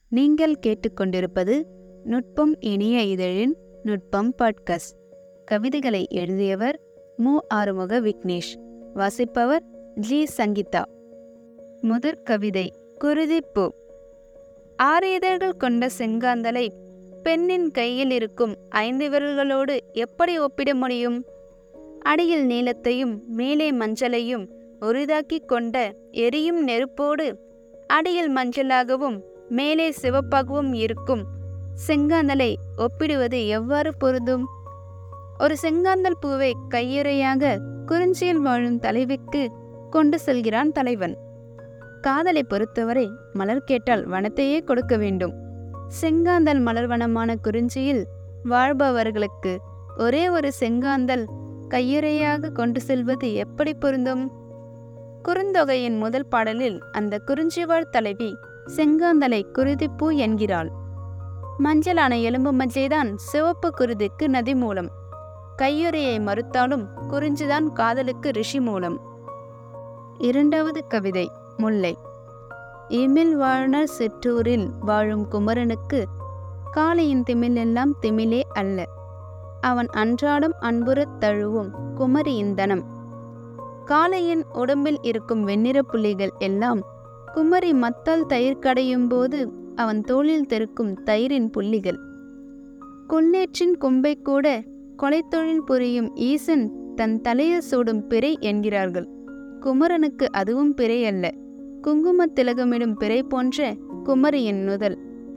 நீங்கள் கேட்டுக்கொண்டிருப்பது நுட்பம் இனிய இதழின் நுட்பம் பாட்காஸ்ட் கவிதைகளை எழுதியவர் மு ஆறுமுக விக்னேஷ் வாசிப்பவர் ஜி சங்கீதா முதற் கவிதை குருதிப்பூ ஆறு இதழ்கள் கொண்ட செங்காந்தலை பெண்ணின் கையில் இருக்கும் ஐந்து விரல்களோடு எப்படி ஒப்பிட முடியும் அடியில் நீலத்தையும் மேலே மஞ்சளையும் உரிதாக்கிக் கொண்ட எரியும் நெருப்போடு அடியில் மஞ்சளாகவும் மேலே சிவப்பாகவும் இருக்கும் செங்காந்தலை ஒப்பிடுவது எவ்வாறு பொருந்தும் ஒரு செங்காந்தல் பூவை கையுறையாக குறிஞ்சியில் வாழும் தலைவிக்கு கொண்டு செல்கிறான் தலைவன் காதலை பொறுத்தவரை மலர் கேட்டால் வனத்தையே கொடுக்க வேண்டும் செங்காந்தல் மலர்வனமான குறிஞ்சியில் வாழ்பவர்களுக்கு ஒரே ஒரு செங்காந்தல் கையுறையாக கொண்டு செல்வது எப்படி பொருந்தும் குறுந்தொகையின் முதல் பாடலில் அந்த குறிஞ்சிவாழ் தலைவி செங்காந்தலை குருதிப்பூ என்கிறாள் மஞ்சளான எலும்பு மஞ்சைதான் சிவப்பு குருதிக்கு நதி மூலம் கையுறையை மறுத்தாலும் குறிஞ்சிதான் காதலுக்கு ரிஷி மூலம் இரண்டாவது கவிதை முல்லை இமில் வாழ்னர் சிற்றூரில் வாழும் குமரனுக்கு காளையின் திமில் எல்லாம் திமிலே அல்ல அவன் அன்றாடம் அன்புறத் தழுவும் குமரியின் தனம் காளையின் உடம்பில் இருக்கும் வெண்ணிற புள்ளிகள் எல்லாம் குமரி மத்தால் தயிர் கடையும் போது அவன் தோளில் தெருக்கும் தயிரின் புள்ளிகள் கொள்ளேற்றின் கொம்பை கூட கொலைத்தொழில் புரியும் ஈசன் தன் தலையில் சூடும் பிறை என்கிறார்கள் குமரனுக்கு அதுவும் பிறை அல்ல குங்கும திலகமிடும் பிறை போன்ற குமரியின் நுதல்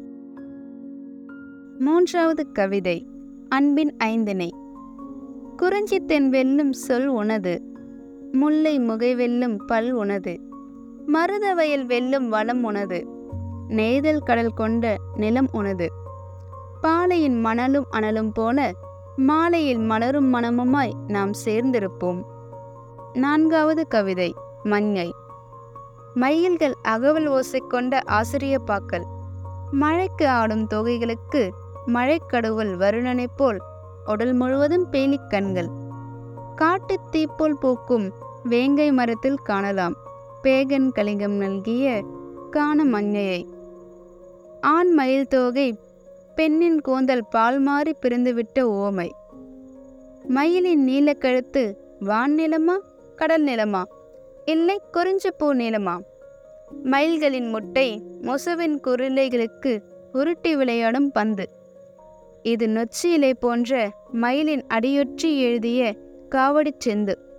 மூன்றாவது கவிதை அன்பின் ஐந்தினை குறிஞ்சி தென் வெல்லும் சொல் உனது முல்லை முகை வெல்லும் பல் உனது மருத வயல் வெல்லும் வளம் உனது நெய்தல் கடல் கொண்ட நிலம் உனது பாலையின் மணலும் அனலும் போல மாலையில் மலரும் மனமுமாய் நாம் சேர்ந்திருப்போம் நான்காவது கவிதை மஞ்சை மயில்கள் அகவல் ஓசை கொண்ட ஆசிரியப்பாக்கள் மழைக்கு ஆடும் தொகைகளுக்கு மழைக்கடுவல் வருணனைப் போல் உடல் முழுவதும் பேலிக் கண்கள் காட்டுத் தீப்போல் பூக்கும் வேங்கை மரத்தில் காணலாம் பேகன் கலிங்கம் நல்கிய காண மஞ்சையை ஆண் மயில் தோகை பெண்ணின் கூந்தல் பால் மாறி பிரிந்துவிட்ட ஓமை மயிலின் நீலக்கழுத்து வான் நிலமா கடல் நிலமா இல்லை குறிஞ்சிப்பூ நிலமா மயில்களின் முட்டை மொசுவின் குருளைகளுக்கு உருட்டி விளையாடும் பந்து இது நொச்சி இலை போன்ற மயிலின் அடியொற்றி எழுதிய காவடிச் செந்து